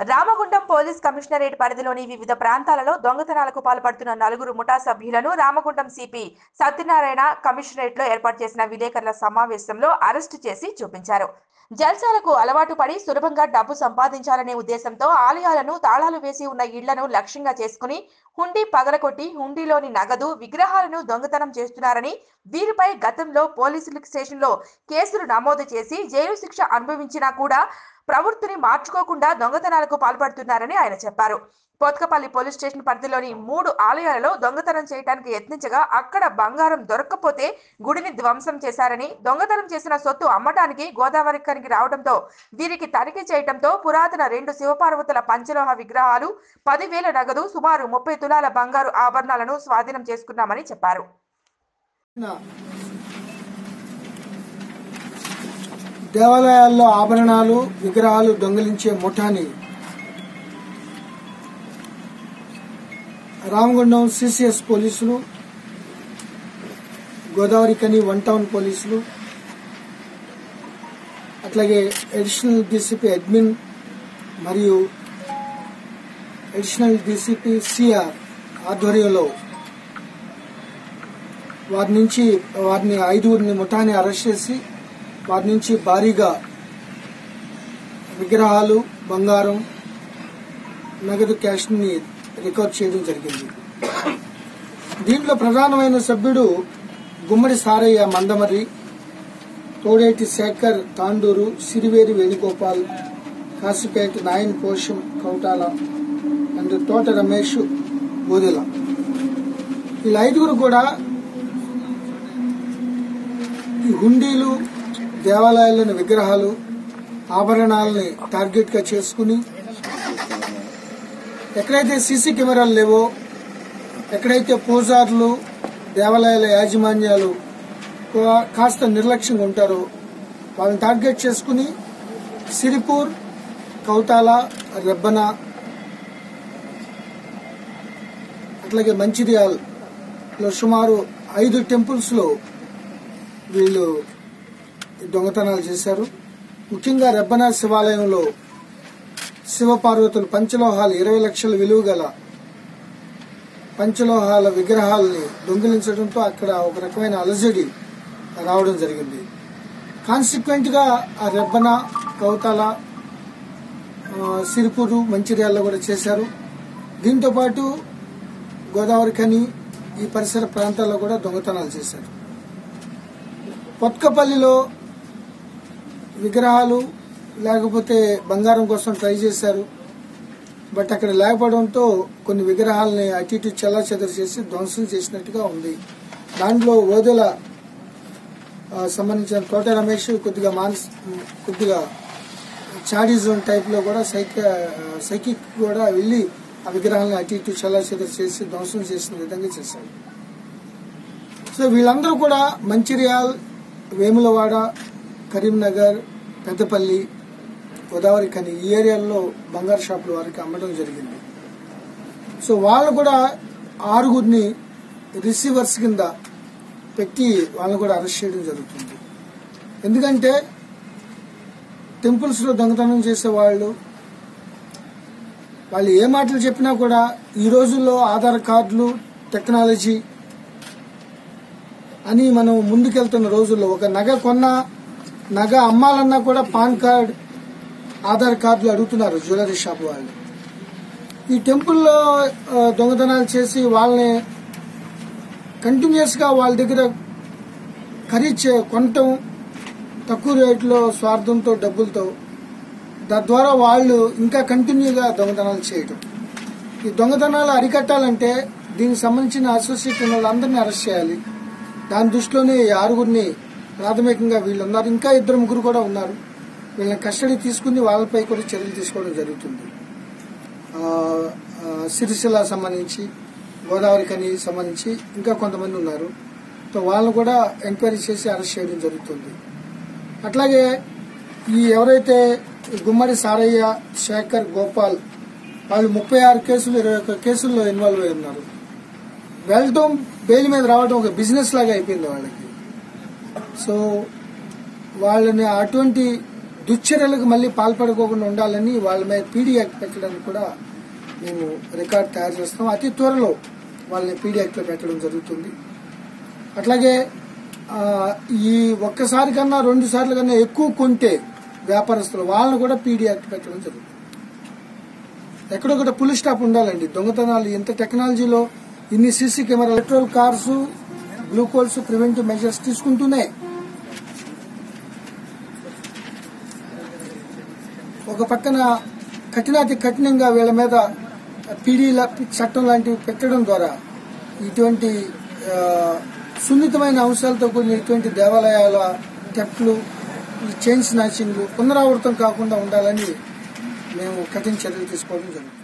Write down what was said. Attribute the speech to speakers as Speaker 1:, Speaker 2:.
Speaker 1: Ramagundam police commissionerate పరిధిలోని వివిధ ప్రాంతాలలో దొంగతనాలకు పాల్పడుతున్న నలుగురు ముఠా సభ్యులను రామగుండం సిపి సత్యనారాయణ కమిషనరేట్ లో ఏర్పాటు చేసిన విలేకరుల సమావేశంలో అరెస్టు చేసి చూపించారు జల్సాలకు అలవాటు పడి సులభంగా డబ్బు సంపాదించాలనే ఉద్దేశంతో ఆలయాలను తాళాలు వేసి ఉన్న ఇళ్లను లక్ష్యంగా చేసుకుని హుండీ పగలకొట్టి హుండీలోని నగదు విగ్రహాలను దొంగతనం చేస్తున్నారని వీరిపై గతంలో పోలీసుల స్టేషన్లో కేసులు నమోదు చేసి జైలు శిక్ష అనుభవించినా కూడా ప్రవృత్తిని మార్చుకోకుండా దొంగతనాలకు పాల్పడుతున్నారని ఆయన చెప్పారు పోత్కపల్లి పోలీస్ స్టేషన్ పరిధిలోని మూడు ఆలయాలలో దొంగతనం చేయడానికి యత్నించగా అక్కడ బంగారం దొరక్కపోతే గుడిని ధ్వంసం చేశారని దొంగతనం చేసిన సొత్తు అమ్మటానికి గోదావరి కనికి రావడంతో వీరికి తనిఖీ చేయడంతో పురాతన రెండు శివపార్వతుల పంచలోహ విగ్రహాలు పదివేల నగదు సుమారు ముప్పై తులాల బంగారు ఆభరణాలను స్వాధీనం చేసుకున్నామని చెప్పారు
Speaker 2: దేవాలయాల్లో ఆభరణాలు విగ్రహాలు దొంగిలించే ముఠాని రామగుండం సిసిఎస్ పోలీసులు గోదావరి కని వన్ టౌన్ పోలీసులు అట్లాగే అడిషనల్ డీసీపీ అడ్మిన్ మరియు అడిషనల్ డీసీపీ సిఆర్ ఆధ్వర్యంలో వారి నుంచి వారిని ఐదుగురిని ముఠాని అరెస్ట్ చేసి వారి నుంచి భారీగా విగ్రహాలు బంగారం నగదు క్యాష్ ని రికవర్ చేయడం జరిగింది దీంట్లో ప్రధానమైన సభ్యుడు గుమ్మడి సారయ్య మందమరి తోడేటి శేఖర్ తాండూరు సిరివేరి వేణుగోపాల్ కాసిపేట నాయన్ పోషం కౌటాల అండ్ తోట రమేష్ బోదెల వీళ్ళ ఐదుగురు కూడా ఈ హుండీలు దేవాలయాల్లోని విగ్రహాలు ఆభరణాలని టార్గెట్ గా చేసుకుని ఎక్కడైతే సీసీ కెమెరాలు లేవో ఎక్కడైతే పూజారులు దేవాలయాల యాజమాన్యాలు కా- కాస్త నిర్లక్ష్యంగా ఉంటారో వాళ్ళని టార్గెట్ చేసుకుని సిరిపూర్ కౌతాల రెబ్బన అట్లాగే మంచిర్యాల్ లో సుమారు ఐదు టెంపుల్స్ లో వీళ్ళు దొంగతనాలు చేశారు ముఖ్యంగా రెబ్బన శివాలయంలో శివపార్వతులు పంచలోహాలు ఇరవై లక్షల విలువ గల పంచలోహాల విగ్రహాలని దొంగిలించడంతో అక్కడ ఒక రకమైన అలజడి రావడం జరిగింది కాన్సిక్వెంట్ గా ఆ రెబ్బన కౌతాల ఆ, సిరిపూరు మంచిర్యాలలో కూడా చేశారు దీంతో పాటు గోదావరి ఖని ఈ పరిసర ప్రాంతాల్లో కూడా దొంగతనాలు చేశారు పొత్కపల్లిలో విగ్రహాలు లేకపోతే బంగారం కోసం ట్రై చేశారు బట్ అక్కడ లేకపోవడంతో కొన్ని విగ్రహాలని అటు ఇటు చెల్లా చేసి ధ్వంసం చేసినట్టుగా ఉంది దాంట్లో ఓదెల ఆ, సంబంధించిన తోట రమేష్ కొద్దిగా మానస్ కొద్దిగా చాడిజం టైప్ లో కూడా సైక సైకిక్ కూడా వెళ్ళి ఆ విగ్రహాలను అటు ఇటు చెల్లా చేసి ధ్వంసం చేసిన విధంగా చేశారు సో వీళ్ళందరూ కూడా మంచిర్యాల్ వేములవాడ కరీంనగర్ పెద్దపల్లి గోదావరి ఖని ఈ ఏరియాల్లో బంగారు షాపులు వారికి అమ్మడం జరిగింది సో వాళ్ళు కూడా ఆరుగురిని రిసీవర్స్ కింద పెట్టి వాళ్ళని కూడా అరెస్ట్ చేయడం జరుగుతుంది ఎందుకంటే టెంపుల్స్ లో దొంగతనం చేసే వాళ్ళు వాళ్ళు ఏ మాటలు చెప్పినా కూడా ఈ రోజుల్లో ఆధార్ కార్డులు టెక్నాలజీ అని మనం ముందుకెళ్తున్న రోజుల్లో ఒక నగ కొన్నా నగ అమ్మాలన్నా కూడా పాన్ కార్డ్ ఆధార్ కార్డులు అడుగుతున్నారు జ్యువెలరీ షాప్ వాళ్ళు ఈ టెంపుల్లో ఆ, దొంగతనాలు చేసి వాళ్ళని కంటిన్యూస్ గా వాళ్ళ దగ్గర ఖరీదు చే- కొనటం తక్కువ రేట్లో స్వార్థంతో డబ్బులతో తద్వారా వాళ్ళు ఇంకా కంటిన్యూగా దొంగతనాలు చేయటం ఈ దొంగతనాలు అరికట్టాలంటే దీనికి సంబంధించిన అసోసియేట్ ఉన్న వాళ్ళందరినీ అరెస్ట్ చేయాలి దాని దృష్టిలోనే ఈ ఆరుగురిని ప్రాథమికంగా వీళ్ళు ఉన్నారు ఇంకా ఇద్దరు ముగ్గురు కూడా ఉన్నారు వీళ్ళని కస్టడీ తీసుకుని వాళ్ళపై కూడా చర్యలు తీసుకోవడం జరుగుతుంది ఆ, ఆ, సిరిసిల్ల సంబంధించి గోదావరి కని సంబంధించి ఇంకా కొంతమంది ఉన్నారు సో వాళ్ళని కూడా ఎంక్వైరీ చేసి అరెస్ట్ చేయడం జరుగుతుంది అట్లాగే ఈ ఎవరైతే గుమ్మడి సారయ్య శేఖర్ గోపాల్ వాళ్ళు ముప్పై ఆరు కేసులు ఇరవై ఒక్క కేసుల్లో ఇన్వాల్వ్ అయి ఉన్నారు వెళ్ళటం బెయిల్ మీద రావడం ఒక బిజినెస్ లాగా అయిపోయింది వాళ్ళకి సో వాళ్ళని అటువంటి దుశ్చర్యలకు మళ్ళీ పాల్పడుకోకుండా ఉండాలని వాళ్ళ మీద పీడీ యాక్ట్ పెట్టడానికి కూడా మేము రికార్డ్ తయారు చేస్తాం అతి త్వరలో వాళ్ళని పీడీ యాక్ట్లో పెట్టడం జరుగుతుంది అట్లాగే ఆ, ఈ ఒక్కసారి కన్నా రెండు సార్లు కన్నా ఎక్కువ కొంటే వ్యాపారస్తులు వాళ్ళని కూడా పీడీ యాక్ట్ పెట్టడం జరుగుతుంది ఎక్కడొకటి పులి స్టాప్ ఉండాలండి దొంగతనాలు ఎంత టెక్నాలజీలో ఇన్ని సీసీ కెమెరా పెట్రోల్ కార్స్ గ్లూకోల్స్ ప్రివెంటివ్ మెజర్స్ తీసుకుంటూనే ఒక పక్కన కఠినాతి కఠినంగా వీళ్ళ మీద పీడీల చట్టం లాంటివి పెట్టడం ద్వారా ఇటువంటి ఆ, సున్నితమైన అంశాలతో కూడిన ఇటువంటి దేవాలయాల టెప్లు ఈ చైన్ స్నాచింగ్లు పునరావృతం కాకుండా ఉండాలని మేము కఠిన చర్యలు తీసుకోవడం జరుగుతుంది